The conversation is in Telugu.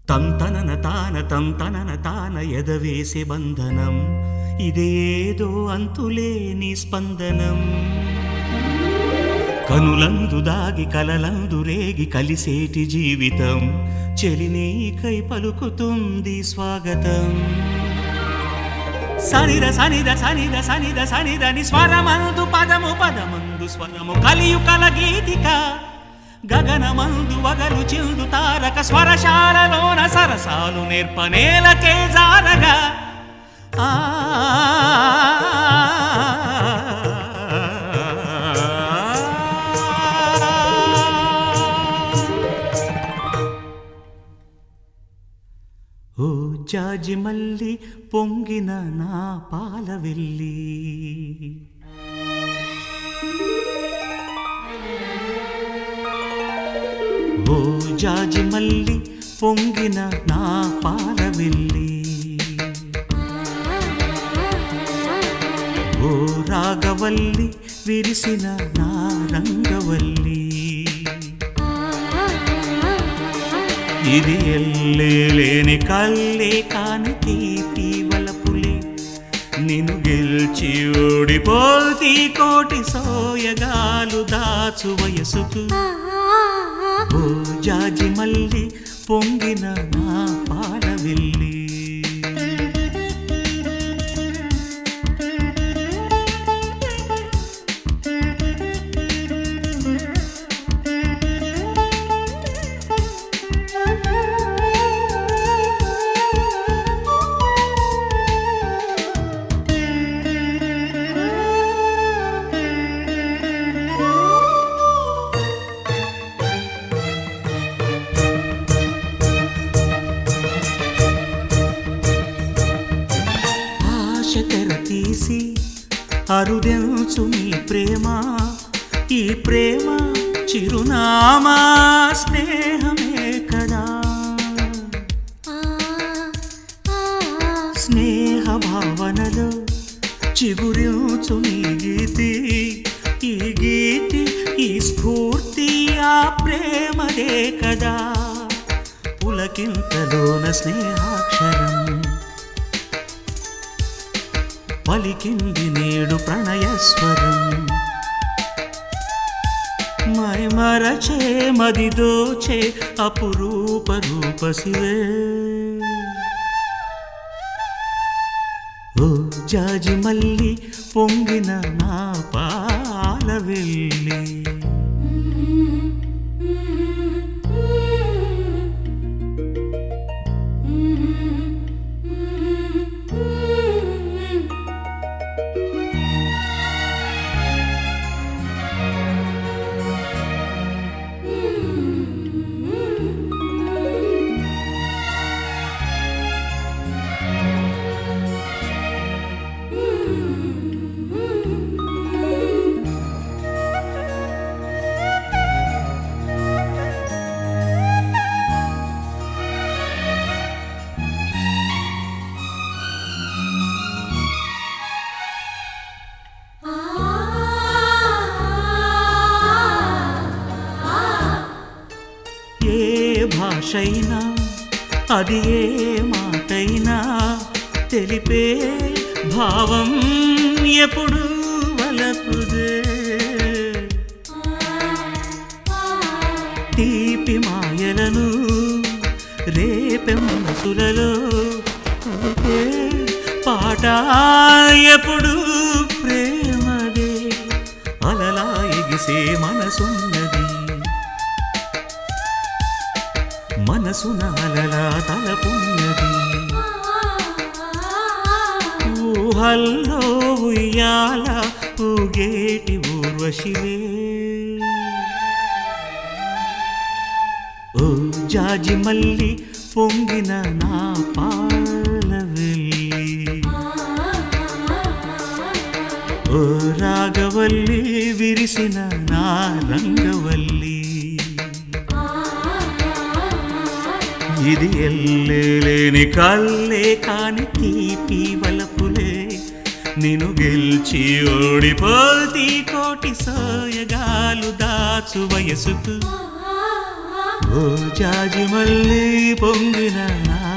తంతనన తాన తంతనన తాన ఎదవేసే బంధనం ఇదేదో అంతులేని స్పందనం కనులందు దాగి కలలందు రేగి కలిసేటి జీవితం చెలినీకై పలుకుతుంది స్వాగతం సనిద సనిద సనిద సనిద సనిదని స్వరమందు పదము పదమందు స్వరము కలియు కల గీతిక గగనమందు వగలు చిందు తారక స్వరశాలలోన సరసాలు నేర్పనేలకే జారగా ఆ ఓ జాజి మల్లి పొంగిన నా పాల వెళ్ళి ఓ జాజి మల్లి పొంగిన నా పాల వెళ్ళి ఓ రాగవల్లి విరిసిన నా రంగవల్లి ఇది ఎల్లేలేని కల్లే కాని తీపి వలపులి నిన్ను గెలిచి ఓడిపోతి కోటి సోయగాలు దాచు వయసుకు ఓ జాజి మల్లి పొంగిన నా పాల వెళ్ళి ఆశ తెర తీసి అరుదెంచు నీ ప్రేమ ఈ ప్రేమ చిరునామా స్నేహమే కదా స్నేహ భావనలో చిగురించు నీ గీతి ఈ గీతి ఈ స్ఫూర్తి ఆ ప్రేమదే కదా పులకింతలోన స్నేహాక్షరం పలికింది నేడు ప్రణయస్వరం మై మరచే మది దోచే అపురూప రూపసివే ఓ జాజి మల్లి పొంగిన నా పాల వెళ్ళి ఏ భాషైనా అది ఏ మాటైనా తెలిపే భావం ఎప్పుడు వలపుదే తీపి మాయలను రేపె మనసులలో అదే పాట ఎప్పుడు ప్రేమదే అలలా ఎగిసే మనసున్నది మనసున అలలా తలపున్నది ఊహల్లో ఉయ్యాల ఊగేటి ఊర్వశివే ఓ జాజి మల్లి పొంగిన నా పాల వెళ్ళి ఓ రాగవల్లి విరిసిన నా రంగవల్లి ఇది ఎల్లేలేని కల్లే కాని తీపి వలపులే నిన్ను గెలిచి ఓడిపోతి కోటి సోయగాలు దాచు వయసుకు ఓ జాజి మల్లి పొంగిన నా